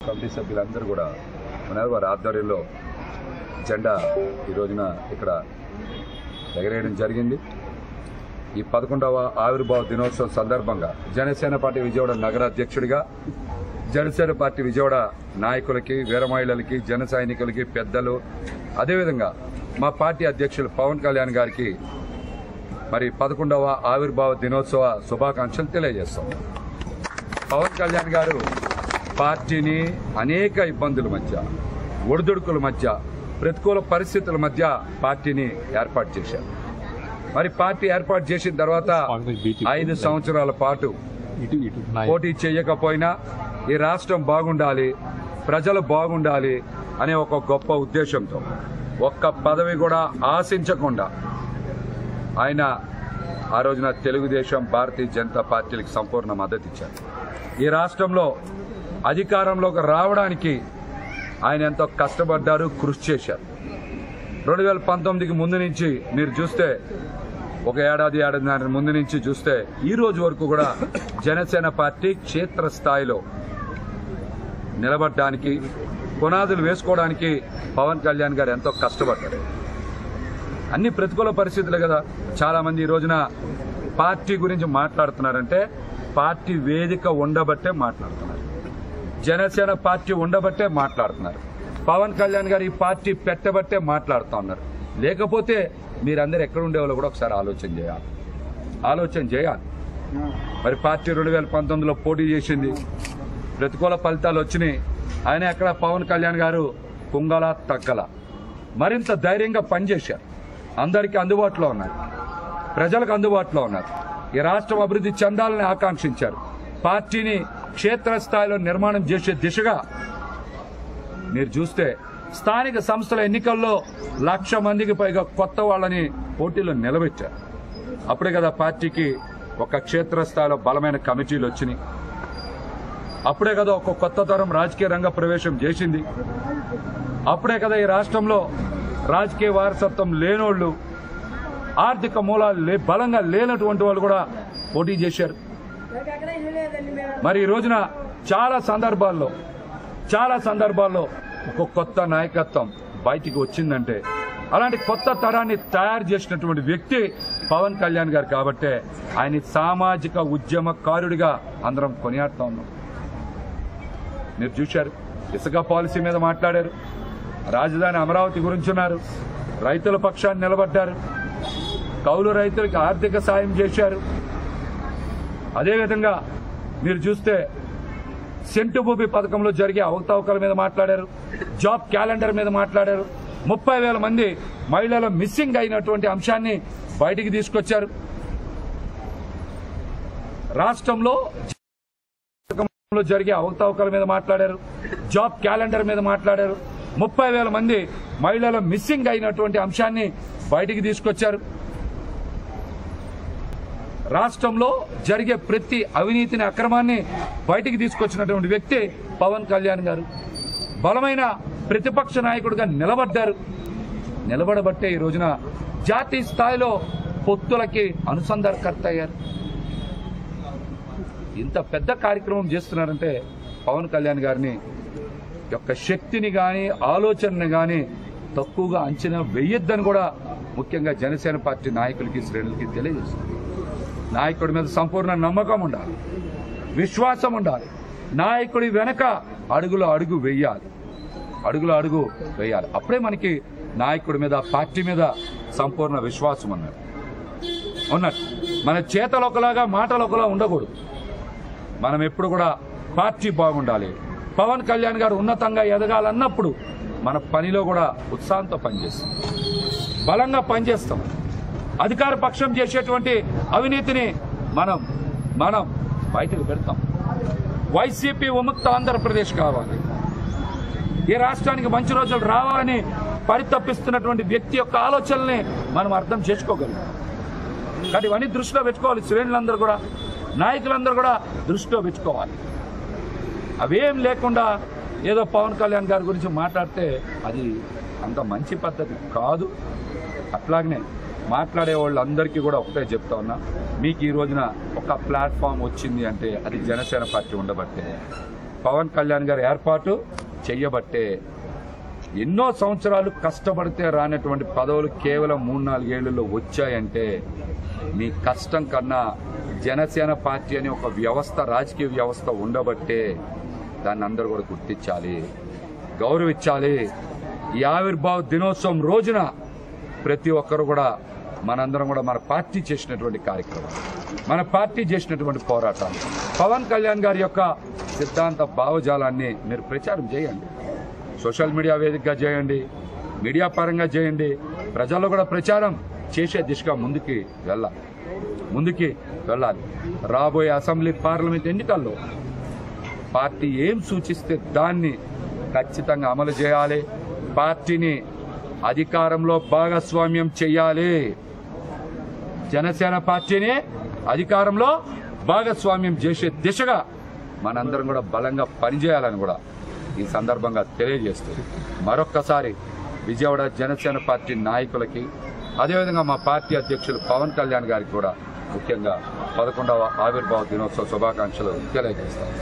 committee సభ్యులందరూ కూడా ఉన్నారు వారి ఆధ్వర్యంలో జెండా ఈ రోజున ఇక్కడ ఎగరేయడం జరిగింది ఈ పదకొండవ ఆవిర్భావ దినోత్సవం సందర్భంగా జనసేన పార్టీ విజయవాడ నగర అధ్యక్షుడిగా జనసేన పార్టీ విజయవాడ నాయకులకి వీర మహిళలకి జన సైనికులకి పెద్దలు అదేవిధంగా మా పార్టీ అధ్యక్షులు పవన్ కళ్యాణ్ గారికి మరి పదకొండవ ఆవిర్భావ దినోత్సవ శుభాకాంక్షలు తెలియజేస్తాం పవన్ కళ్యాణ్ గారు పార్టీని అనేక ఇబ్బందుల మధ్య ఒడిదుడుకుల మధ్య ప్రతికూల పరిస్థితుల మధ్య పార్టీని ఏర్పాటు చేశారు మరి పార్టీ ఏర్పాటు చేసిన తర్వాత ఐదు సంవత్సరాల పాటు ఇటు ఇటు పోటీ చేయకపోయినా ఈ రాష్ట్రం బాగుండాలి ప్రజలు బాగుండాలి అనే ఒక గొప్ప ఉద్దేశంతో ఒక్క పదవి కూడా ఆశించకుండా ఆయన ఆ రోజున తెలుగుదేశం భారతీయ జనతా పార్టీలకు సంపూర్ణ మద్దతు ఇచ్చారు ఈ రాష్ట్రంలో అధికారంలోకి రావడానికి ఆయన ఎంతో కష్టపడ్డారు కృషి చేశారు రెండు వేల పంతొమ్మిదికి ముందు నుంచి మీరు చూస్తే ఒక ఏడాది ఏడాదిన్నర ముందు నుంచి చూస్తే ఈ రోజు వరకు కూడా జనసేన పార్టీ క్షేత్ర స్థాయిలో నిలబడడానికి పునాదులు వేసుకోవడానికి పవన్ కళ్యాణ్ గారు ఎంతో కష్టపడ్డారు అన్ని ప్రతికూల పరిస్థితులు కదా చాలా మంది ఈ రోజున పార్టీ గురించి మాట్లాడుతున్నారంటే పార్టీ వేదిక ఉండబట్టే మాట్లాడుతున్నారు జనసేన పార్టీ ఉండబట్టే మాట్లాడుతున్నారు పవన్ కళ్యాణ్ గారు ఈ పార్టీ పెట్టబట్టే మాట్లాడుతూ ఉన్నారు లేకపోతే మీరందరూ ఎక్కడ ఉండేవాళ్ళు కూడా ఒకసారి ఆలోచన చేయాలి ఆలోచన చేయాలి మరి పార్టీ రెండు వేల పంతొమ్మిదిలో పోటీ చేసింది ప్రతికూల ఫలితాలు వచ్చినాయి ఆయన ఎక్కడ పవన్ కళ్యాణ్ గారు కుంగల తగ్గల మరింత ధైర్యంగా పనిచేశారు అందరికీ అందుబాటులో ఉన్నారు ప్రజలకు అందుబాటులో ఉన్నారు ఈ రాష్ట్రం అభివృద్ధి చెందాలని ఆకాంక్షించారు పార్టీని క్షేత్రస్థాయిలో నిర్మాణం చేసే దిశగా మీరు చూస్తే స్థానిక సంస్థల ఎన్నికల్లో లక్ష మందికి పైగా కొత్త వాళ్ళని పోటీలో నిలబెట్టారు అప్పుడే కదా పార్టీకి ఒక క్షేత్రస్థాయిలో బలమైన కమిటీలు వచ్చినాయి అప్పుడే కదా ఒక కొత్త తరం రాజకీయ రంగ ప్రవేశం చేసింది అప్పుడే కదా ఈ రాష్ట్రంలో రాజకీయ వారసత్వం లేనోళ్ళు ఆర్థిక మూలాలు లే- బలంగా లేనటువంటి వాళ్ళు కూడా పోటీ చేశారు మరి ఈ రోజున చాలా సందర్భాల్లో చాలా సందర్భాల్లో ఒక కొత్త నాయకత్వం బయటికి వచ్చిందంటే అలాంటి కొత్త తరాన్ని తయారు చేసినటువంటి వ్యక్తి పవన్ కళ్యాణ్ గారు కాబట్టే ఆయన సామాజిక ఉద్యమకారుడిగా అందరం కొనియాడుతా ఉన్నాం మీరు చూశారు ఇసుక పాలసీ మీద మాట్లాడారు రాజధాని అమరావతి గురించి ఉన్నారు రైతుల పక్షాన్ని నిలబడ్డారు కౌలు రైతులకు ఆర్థిక సాయం చేశారు అదేవిధంగా మీరు చూస్తే సెంటు భూమి పథకంలో జరిగే అవకతవకల మీద మాట్లాడారు జాబ్ క్యాలెండర్ మీద మాట్లాడారు ముప్పై వేల మంది మహిళలు మిస్సింగ్ అయినటువంటి అంశాన్ని బయటికి తీసుకొచ్చారు రాష్ట్రంలో పథకంలో జరిగే అవకతవకల మీద మాట్లాడారు జాబ్ క్యాలెండర్ మీద మాట్లాడారు ముప్పై వేల మంది మహిళలు మిస్సింగ్ అయినటువంటి అంశాన్ని బయటికి తీసుకొచ్చారు రాష్ట్రంలో జరిగే ప్రతి అవినీతిని అక్రమాన్ని బయటికి తీసుకొచ్చినటువంటి వ్యక్తి పవన్ కళ్యాణ్ గారు బలమైన ప్రతిపక్ష నాయకుడిగా నిలబడ్డారు నిలబడబట్టే ఈ రోజున జాతీయ స్థాయిలో పొత్తులకి అనుసంధానకర్త అయ్యారు ఇంత పెద్ద కార్యక్రమం చేస్తున్నారంటే పవన్ కళ్యాణ్ గారిని యొక్క శక్తిని గాని ఆలోచనని గాని తక్కువగా అంచనా వేయొద్దని కూడా ముఖ్యంగా జనసేన పార్టీ నాయకులకి శ్రేణులకి తెలియజేస్తుంది నాయకుడి మీద సంపూర్ణ నమ్మకం ఉండాలి విశ్వాసం ఉండాలి నాయకుడి వెనక అడుగులో అడుగు వెయ్యాలి అడుగులో అడుగు వేయాలి అప్పుడే మనకి నాయకుడి మీద పార్టీ మీద సంపూర్ణ విశ్వాసం అన్నట్టు ఉన్నట్టు మన చేతలు ఒకలాగా మాటలు ఒకలా ఉండకూడదు మనం ఎప్పుడు కూడా పార్టీ బాగుండాలి పవన్ కళ్యాణ్ గారు ఉన్నతంగా ఎదగాలన్నప్పుడు మన పనిలో కూడా ఉత్సాహంతో పనిచేస్తాం బలంగా పనిచేస్తాం అధికార పక్షం చేసేటువంటి అవినీతిని మనం మనం బయటకు పెడతాం వైసీపీ విముక్త ఆంధ్రప్రదేశ్ కావాలి ఈ రాష్ట్రానికి మంచి రోజులు రావాలని పరితపిస్తున్నటువంటి వ్యక్తి యొక్క ఆలోచనల్ని మనం అర్థం చేసుకోగలం కానీ ఇవన్నీ దృష్టిలో పెట్టుకోవాలి శ్రేణులందరూ కూడా నాయకులందరూ కూడా దృష్టిలో పెట్టుకోవాలి అవేం లేకుండా ఏదో పవన్ కళ్యాణ్ గారి గురించి మాట్లాడితే అది అంత మంచి పద్ధతి కాదు అట్లాగనే మాట్లాడే వాళ్ళందరికీ కూడా ఒకటే చెప్తా ఉన్నా మీకు ఈ రోజున ఒక ప్లాట్ఫామ్ వచ్చింది అంటే అది జనసేన పార్టీ ఉండబట్టే పవన్ కళ్యాణ్ గారి ఏర్పాటు చెయ్యబట్టే ఎన్నో సంవత్సరాలు కష్టపడితే రానటువంటి పదవులు కేవలం మూడు నాలుగేళ్లలో వచ్చాయంటే మీ కష్టం కన్నా జనసేన పార్టీ అనే ఒక వ్యవస్థ రాజకీయ వ్యవస్థ ఉండబట్టే దాన్ని అందరూ కూడా గుర్తించాలి గౌరవించాలి ఈ ఆవిర్భావ దినోత్సవం రోజున ప్రతి ఒక్కరు కూడా మనందరం కూడా మన పార్టీ చేసినటువంటి కార్యక్రమం మన పార్టీ చేసినటువంటి పోరాటాలు పవన్ కళ్యాణ్ గారి యొక్క సిద్ధాంత భావజాలాన్ని మీరు ప్రచారం చేయండి సోషల్ మీడియా వేదికగా చేయండి మీడియా పరంగా చేయండి ప్రజల్లో కూడా ప్రచారం చేసే దిశగా ముందుకి వెళ్ళాలి ముందుకి వెళ్ళాలి రాబోయే అసెంబ్లీ పార్లమెంట్ ఎన్నికల్లో పార్టీ ఏం సూచిస్తే దాన్ని ఖచ్చితంగా అమలు చేయాలి పార్టీని అధికారంలో భాగస్వామ్యం చేయాలి జనసేన పార్టీని అధికారంలో భాగస్వామ్యం చేసే దిశగా మనందరం కూడా బలంగా పనిచేయాలని కూడా ఈ సందర్భంగా తెలియజేస్తూ మరొక్కసారి విజయవాడ జనసేన పార్టీ నాయకులకి అదేవిధంగా మా పార్టీ అధ్యక్షులు పవన్ కళ్యాణ్ గారికి కూడా ముఖ్యంగా పదకొండవ ఆవిర్భావ దినోత్సవ శుభాకాంక్షలు తెలియజేస్తాం